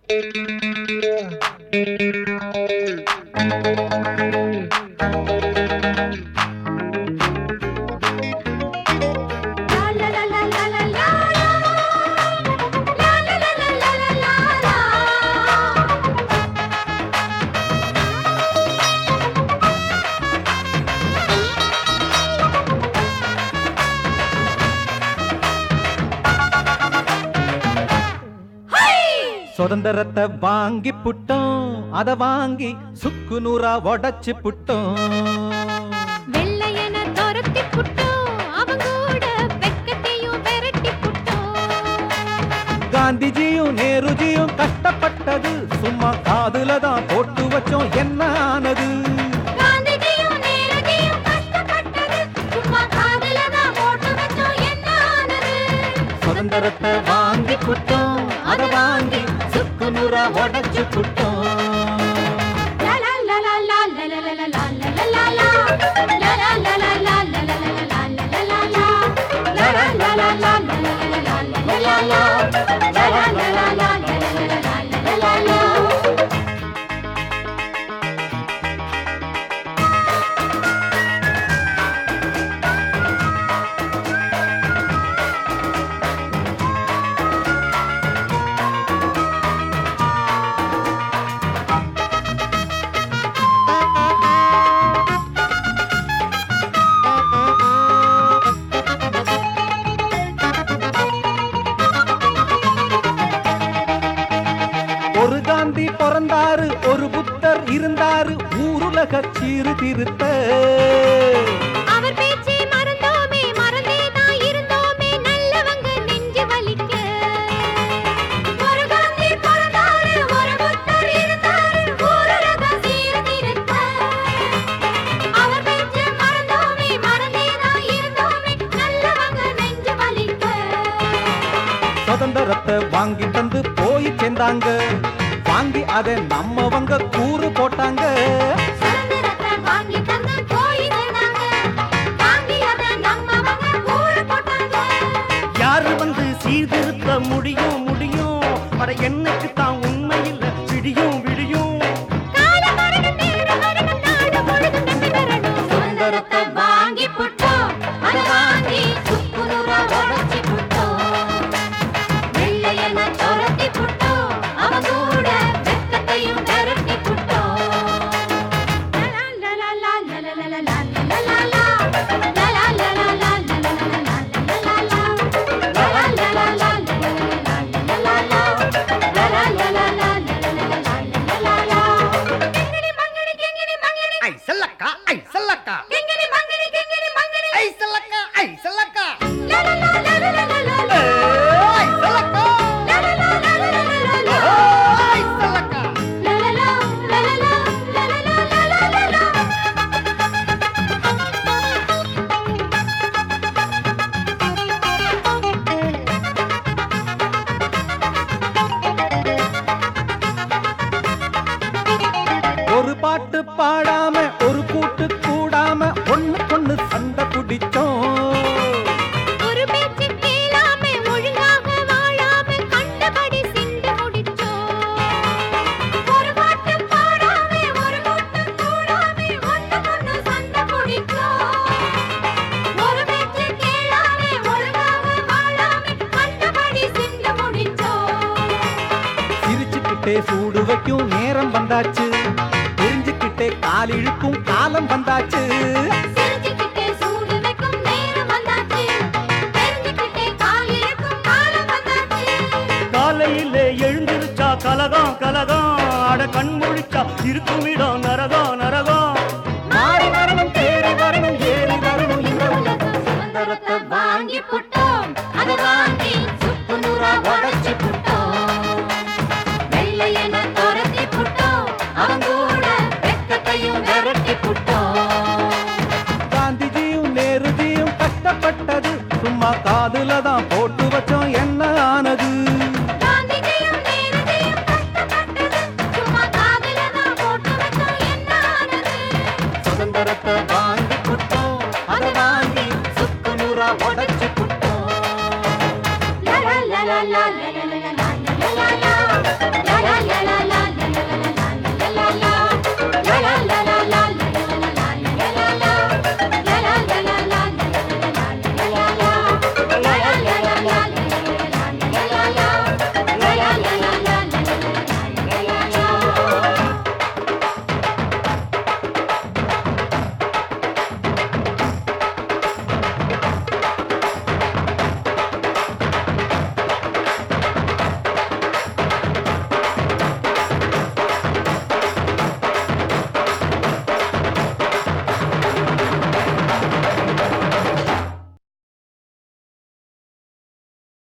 சுதந்திரத்தை வாங்கி புட்டோம் அத வாங்கி சுக்கு நூறா உடைச்சு புட்டோம் வெள்ளையன துரத்தி புட்டோம் அவங்க கூட வெக்கத்தையும் விரட்டி புட்டோம் காந்திஜியும் நேருஜியும் கஷ்டப்பட்டது சும்மா காதுல தான் போட்டு வச்சோம் என்ன ஆனது காந்திஜியும் நேருஜியும் கஷ்டப்பட்டது சும்மா காதுல தான் போட்டு வச்சோம் என்ன ஆனது சுதந்திரத்தை வாங்கி புட்டோம் அத வாங்கி சுக்கு நூறா உடைச்சு புட்டோம் லா லா லா லா லா லா லா லா லா லா லா லா. லா லா லா லா லா லா லா லா லா லா லா லா. லா லா லா லா லா லா லா லா லா லா லா லா. லா லா லா லா லா லா லா லா லா லா. ஒரு காந்தி பிறந்தாரு ஒரு புத்தர் இருந்தாரு ஊருலக சீர்திருத்த அவர் பேச்சை மறந்தோமே மறந்தே தான் இருந்தோமே நல்லவங்க நெஞ்சு வலிக்க ஒரு காந்தி பிறந்தாரு ஒரு புத்தர் இருந்தாரு ஊரக சீர்திருத்த அவர் பேச்சை மறந்தோமே மறந்தே தான் இருந்தோமே நல்லவங்க நெஞ்சு வலிக்க சுதந்திரத்தை வாங்கி தந்து போய் சேர்ந்தாங்க வாங்கி அதை நம்மவங்க கூறு போட்டாங்க சுதந்திரத்தை வாங்கி தந்து போய் சேர்ந்தாங்க வாங்கி அதை நம்மவங்க ஊரு போட்டாங்க யாரு வந்து சீர்திருத்த முடியும் முடியும் அட என்னைக்கு தான் உண்மை இல்ல விடியும் விடியும் கால மரணம் நேர மரணம் நாடு முழுதும் நம்பி வரணும் சுதந்திரத்தை வாங்கி புட்டோம் அதை வாங்கி சுக்குநூறா உடைச்சி புட்டோம் வெள்ளையன துரத்தி புட்டோம் அவன் கூட வெக்கத்தையும் விரட்டி புட்டோம் லா லா லா லா லா லா லா லா லா லா லா. லா லா லா லா லா லா லா லா லா லா லா லா. லா லா லா லா லா லா லா லா லா லா லா. லா லா லா லா லா லா லா லா லா லா. கிங்கிணி மங்கிணி கிங்கிணி மங்கிணி ஐ செல்லக்கா ஐ செல்லக்கா கிங்கிணி மங்கிணி கிங்கிணி மங்கிணி ஐ செல்லக்கா ஐ செல்லக்கா லா லா லா லா லா லா லா லா. ஏ, ஐ செல்லக்கா லா லா லா லா லா லா லா லா. ஓ, ஐ செல்லக்கா லா லா லா லா லா லா லா லா லா லா லா லா. ஒரு பாட்டு பாடாம ஒரு கூட்டு கூடாம ஒண்ணு பொண்ணு சண்டை பிடிச்சோம் ஒரு பேச்சு கேளாம ஒழுங்காக வாழாம கண்டபடி சிந்து முடிச்சோம் ஒரு பாட்டு பாடாம ஒரு கூட்டு கூடாம ஒண்ணு பொண்ணு சண்டை பிடிச்சோம் ஒரு பேச்சு கேளாம ஒழுங்காக வாழாம கண்டபடி சிந்து முடிச்சோம் சிரிச்சுக்கிட்டே சூடு வைக்கும் நேரம் வந்தாச்சு தெரிஞ்சுக்கிட்டே கால் இழுக்கும் காலம் வந்தாச்சு சிரிச்சுக்கிட்டே சூடு வைக்கும் நேரம் வந்தாச்சு தெரிஞ்சுக்கிட்டே கால் இழுக்கும் காலம் வந்தாச்சு காலையில எழுந்திருச்சா கலகம் கலகம் அட கண் முழிச்சா இருக்கும் இடம் நரகம் நரகம்